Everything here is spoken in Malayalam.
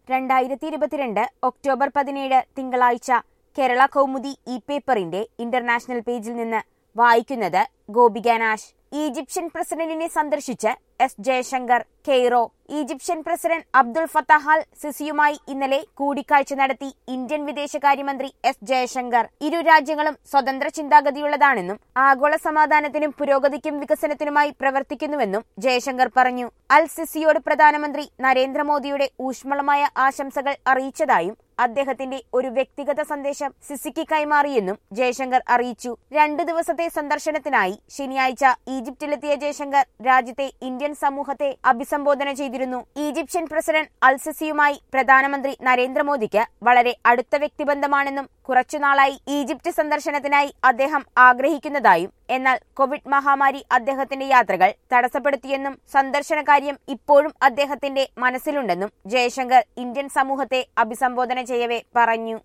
രണ്ടായിരത്തി ഇരുപത്തിരണ്ട് ഒക്ടോബർ പതിനേഴ് തിങ്കളാഴ്ച കേരള കൗമുദി ഇ പേപ്പറിന്റെ ഇന്റർനാഷണൽ പേജിൽ നിന്ന് വായിക്കുന്നത് ഗോപിക നാഷ് ഈജിപ്ഷ്യൻ പ്രസിഡന്റിനെ സന്ദർശിച്ച് S Jaishankar Cairo Egyptian president Abdul Fattah al സിസിയുമായി ഇന്നലെ കൂടിക്കാഴ്ച നടത്തി ഇന്ത്യൻ വിദേശകാര്യമന്ത്രി എസ് ജയശങ്കർ ഇരു രാജ്യങ്ങളും സ്വതന്ത്ര ചിന്താഗതിയുള്ളതാണെന്നും ആഗോള സമാധാനത്തിനും പുരോഗതിക്കും വികസനത്തിനുമായി പ്രവർത്തിക്കുന്നുവെന്നും ജയശങ്കർ പറഞ്ഞു അൽ സിസിയോട് പ്രധാനമന്ത്രി നരേന്ദ്രമോദിയുടെ ഊഷ്മളമായ ആശംസകൾ അറിയിച്ചതായും അദ്ദേഹത്തിന്റെ ഒരു വ്യക്തിഗത സന്ദേശം സിസിക്ക് കൈമാറിയെന്നും ജയശങ്കർ അറിയിച്ചു രണ്ടു ദിവസത്തെ സന്ദർശനത്തിനായി ശനിയാഴ്ച ഈജിപ്തിലെത്തിയ ജയശങ്കർ രാജ്യത്തെ ഇന്ത്യൻ സമൂഹത്തെ അഭിസംബോധന ചെയ്തിരുന്നു ഈജിപ്ഷ്യൻ പ്രസിഡന്റ് അൽ സിസിയുമായി പ്രധാനമന്ത്രി നരേന്ദ്രമോദിക്ക് വളരെ അടുത്ത വ്യക്തിബന്ധമാണെന്നും കുറച്ചുനാളായി ഈജിപ്ത് സന്ദർശനത്തിനായി അദ്ദേഹം ആഗ്രഹിക്കുന്നതായും എന്നാൽ കോവിഡ് മഹാമാരി അദ്ദേഹത്തിന്റെ യാത്രകൾ തടസ്സപ്പെടുത്തിയെന്നും സന്ദർശന കാര്യം ഇപ്പോഴും അദ്ദേഹത്തിന്റെ മനസ്സിലുണ്ടെന്നും ജയശങ്കർ ഇന്ത്യൻ സമൂഹത്തെ അഭിസംബോധന ചെയ്യവേ പറഞ്ഞു